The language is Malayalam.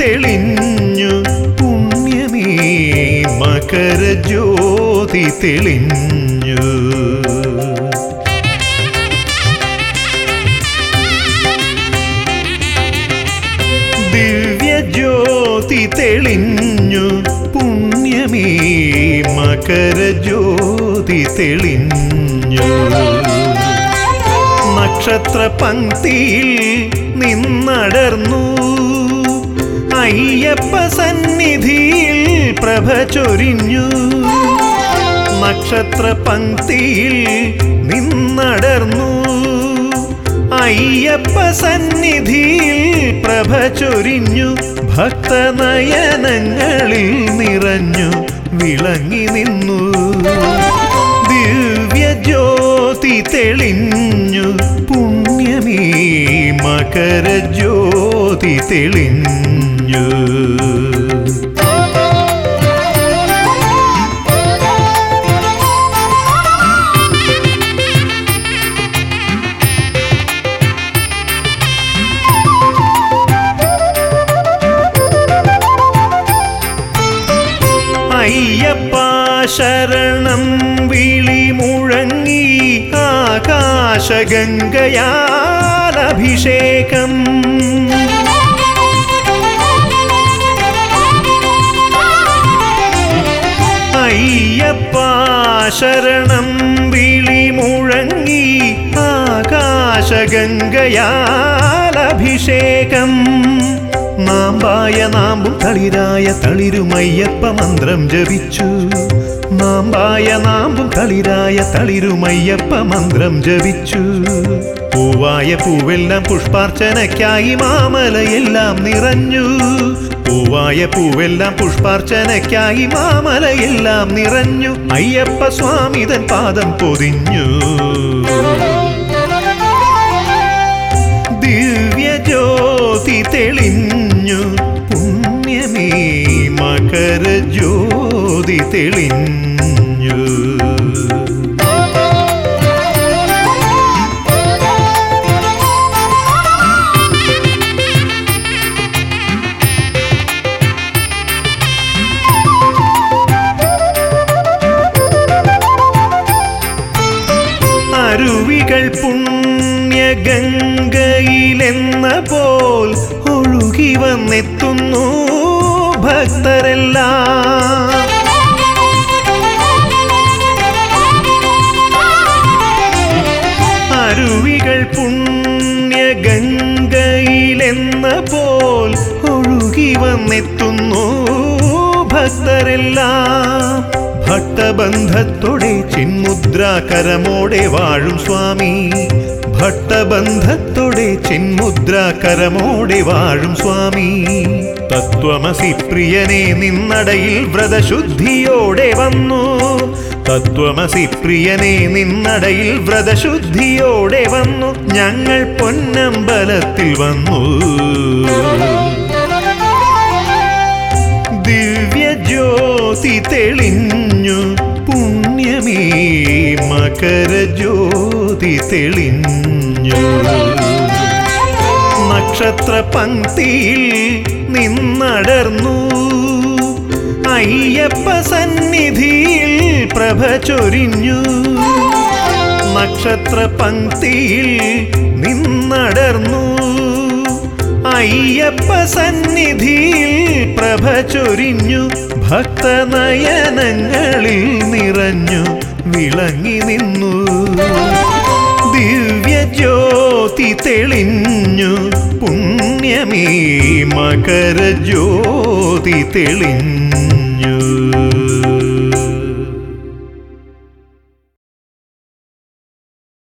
തെളിഞ്ഞു പുണ്യമേ മകരജ്യോതി തെളിഞ്ഞു ദിവ്യജ്യോതി തെളിഞ്ഞു പുണ്യമേ മകരജ്യോതി തെളിഞ്ഞു നക്ഷത്ര പങ്ക്തിയിൽ നിന്നടർന്നു അയ്യപ്പ സന്നിധിയിൽ പ്രഭ ചൊരിഞ്ഞു നക്ഷത്ര പങ്ക്തിയിൽ നിന്നടർന്നു അയ്യപ്പ സന്നിധിയിൽ പ്രഭ ചൊരിഞ്ഞു ഭക്തനയനങ്ങളിൽ നിറഞ്ഞു വിളങ്ങി നിന്നു ദിവ്യജ്യോതി തെളിഞ്ഞു പുണ്യമേ മകരജ്യോതി തെളിഞ്ഞു അയ്യപ്പ ശരണം വിളി മുഴങ്ങി ആകാശഗംഗയാലഭിഷേകം അയ്യപ്പ ശരണം വിളി മുഴങ്ങി ആകാശഗംഗയാലഭിഷേകം നാമ്പായ നാമ്പും തളിരായ തളിരുമയ്യപ്പ മന്ത്രം ജപിച്ചു നാമ്പായ നാമ്പും തളിരായ തളിരുമയ്യപ്പ മന്ത്രം ജപിച്ചു പൂവായ പൂവെല്ലാം പുഷ്പാർച്ചനയ്ക്കായി മാമലയെല്ലാം നിറഞ്ഞു പൂവായ പൂവെല്ലാം പുഷ്പാർച്ചനയ്ക്കായി മാമലയെല്ലാം നിറഞ്ഞു അയ്യപ്പ സ്വാമിതൻ പാദം പൊതിഞ്ഞു ദിവ്യജ്യോതി തെളിഞ്ഞു പുണ്യമേ മകരജ്യോതി തെളിഞ്ഞു അരുവികൾ പുണ്യഗംഗയിലെന്ന പോൽ ഒഴുകി വന്നെത്തുന്നു ഭക്തരെല്ലാം അരുവികൾ പുണ്യഗംഗയിലെന്ന പോൽ ഒഴുകി വന്നെത്തുന്നു ഭക്തരെല്ലാം ഭക്തബന്ധത്തോടെ ചിന്മുദ്രാകരമോടെ വാഴും സ്വാമി ഭക്തബന്ധത്തോടെ ചിന്മുദ്രാകരമോടെ വാഴും സ്വാമി തത്വമസി പ്രിയനെ നിന്നടയിൽ വ്രതശുദ്ധിയോടെ വന്നു തത്വമസി പ്രിയനെ നിന്നടയിൽ വ്രതശുദ്ധിയോടെ വന്നു ഞങ്ങൾ പൊന്നമ്പലത്തിൽ വന്നു ദിവ്യജ്യോതി തെളിഞ്ഞു പുണ്യമേ മകരജ്യോതി തെളിഞ്ഞു നക്ഷത്ര പങ്ക്തിയിൽ നിന്നടർന്നു അയ്യപ്പ സന്നിധിയിൽ പ്രഭ ചൊരിഞ്ഞു നക്ഷത്ര പങ്ക്തിയിൽ നിന്നടർന്നു അയ്യപ്പ സന്നിധിയിൽ പ്രഭ ചൊരിഞ്ഞു ഭക്തനയനങ്ങളിൽ നിറഞ്ഞു വിളങ്ങി നിന്നു ദിവ്യജ്യോതി തെളിഞ്ഞു പുണ്യമേ മകരജ്യോതി തെളിഞ്ഞു